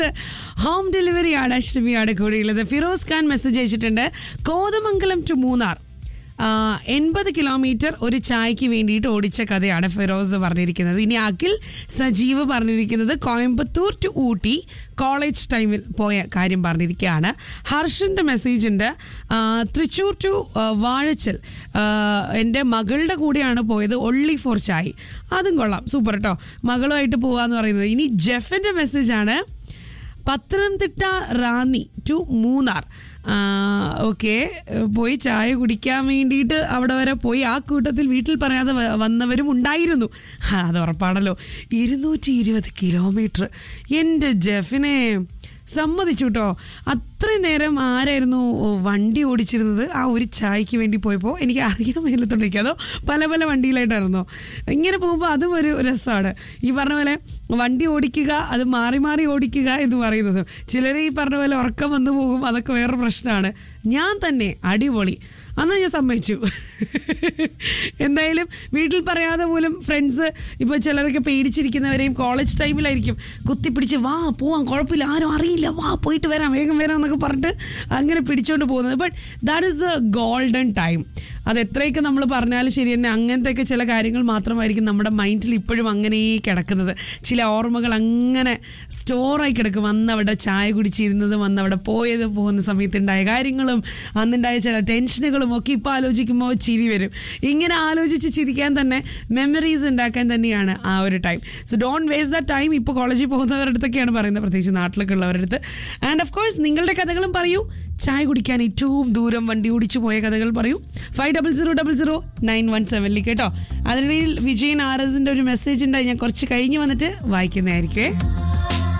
home ഡെലിവറിയാണ് അഷ്ടമിയാണ് കൂടിയുള്ളത് ഫിറോസ് ഖാൻ മെസ്സേജ് അയച്ചിട്ടുണ്ട് കോതമംഗലം ടു മൂന്നാർ എൺപത് കിലോമീറ്റർ ഒരു ചായക്ക് വേണ്ടിയിട്ട് ഓടിച്ച കഥയാണ് ഫിറോസ് പറഞ്ഞിരിക്കുന്നത് ഇനി അഖിൽ സജീവ് പറഞ്ഞിരിക്കുന്നത് കോയമ്പത്തൂർ ടു ഊട്ടി കോളേജ് ടൈമിൽ പോയ കാര്യം പറഞ്ഞിരിക്കുകയാണ് ഹർഷന്റെ മെസ്സേജ് ഉണ്ട് ആ, തൃശ്ശൂർ ടു ആ, വാഴച്ചൽ ആ, എൻ്റെ മകളുടെ കൂടെയാണ് പോയത് ഒള്ളി ഫോർ ചായ് അതും കൊള്ളാം സൂപ്പർ കേട്ടോ മകളുമായിട്ട് പോകാന്ന് പറയുന്നത് ഇനി ജെഫിന്റെ മെസ്സേജാണ് പത്തനംതിട്ട റാന്നി ടു മൂന്നാർ ഓക്കെ പോയി ചായ കുടിക്കാൻ വേണ്ടിയിട്ട് അവിടെ വരെ പോയി ആ കൂട്ടത്തിൽ വീട്ടിൽ പറയാതെ വ- വന്നവരും ഉണ്ടായിരുന്നു ആ, അത് ഉറപ്പാണല്ലോ ഇരുന്നൂറ്റി ഇരുപത് കിലോമീറ്റർ എൻ്റെ ജെഫിനെ സമ്മതിച്ചു കേട്ടോ അത്രയും നേരം ആരായിരുന്നു വണ്ടി ഓടിച്ചിരുന്നത് ആ ഒരു ചായക്ക് വേണ്ടി പോയപ്പോൾ എനിക്ക് അറിയാൻ മേലത്തോണ്ടിരിക്കുക അതോ പല പല വണ്ടിയിലായിട്ടായിരുന്നോ ഇങ്ങനെ പോകുമ്പോൾ അതും ഒരു രസമാണ് ഈ പറഞ്ഞ പോലെ വണ്ടി ഓടിക്കുക അത് മാറി മാറി ഓടിക്കുക എന്ന് പറയുന്നത് ചിലർ ഈ പറഞ്ഞ പോലെ ഉറക്കം വന്നു പോകും അതൊക്കെ വേറെ പ്രശ്നമാണ് ഞാൻ തന്നെ അടിപൊളി അന്ന് ഞാൻ സമ്മതിച്ചു എന്തായാലും വീട്ടിൽ പറയാതെ പോലും ഫ്രണ്ട്സ് ഇപ്പോൾ ചിലരൊക്കെ പേടിച്ചിരിക്കുന്നവരെയും കോളേജ് ടൈമിലായിരിക്കും കുത്തിപ്പിടിച്ച് വാ പോവാം കുഴപ്പമില്ല ആരും അറിയില്ല വാ പോയിട്ട് വരാം വേഗം വരാം എന്നൊക്കെ പറഞ്ഞിട്ട് അങ്ങനെ പിടിച്ചോണ്ട് പോകുന്നത് but that is the golden time അത് എത്രയൊക്കെ നമ്മൾ പറഞ്ഞാലും ശരി തന്നെ അങ്ങനത്തെയൊക്കെ ചില കാര്യങ്ങൾ മാത്രമായിരിക്കും നമ്മുടെ മൈൻഡിൽ ഇപ്പോഴും അങ്ങനെ കിടക്കുന്നത് ചില ഓർമ്മകൾ അങ്ങനെ സ്റ്റോറായി കിടക്കും അന്ന് അവിടെ ചായ കുടിച്ചിരുന്നതും അന്ന് അവിടെ പോയത് പോകുന്ന സമയത്തുണ്ടായ കാര്യങ്ങളും അന്നുണ്ടായ ചില ടെൻഷനുകളും ഒക്കെ ഇപ്പോൾ ആലോചിക്കുമ്പോൾ ചിരി വരും ഇങ്ങനെ ആലോചിച്ച് ചിരിക്കാൻ തന്നെ മെമ്മറീസ് ഉണ്ടാക്കാൻ തന്നെയാണ് ആ ഒരു time so don't waste the time ഇപ്പോൾ കോളേജിൽ പോകുന്നവരുടെ അടുത്തൊക്കെയാണ് പറയുന്നത് പ്രത്യേകിച്ച് നാട്ടിലൊക്കെ ഉള്ളവരുടെ അടുത്ത് ആൻഡ് ഓഫ് കോഴ്സ് നിങ്ങളുടെ കഥകളും പറയൂ ചായ കുടിക്കാൻ ഏറ്റവും ദൂരം വണ്ടി ഓടിച്ചു പോയ കഥകൾ പറയൂ five double zero double zero nine one സെവനിൽ കേട്ടോ അതിനിടയിൽ വിജയൻ ആർ എസിന്റെ ഒരു മെസ്സേജ് ഉണ്ടായി ഞാൻ കുറച്ച് കഴിഞ്ഞ് വന്നിട്ട് വായിക്കുന്നതായിരിക്കുമേ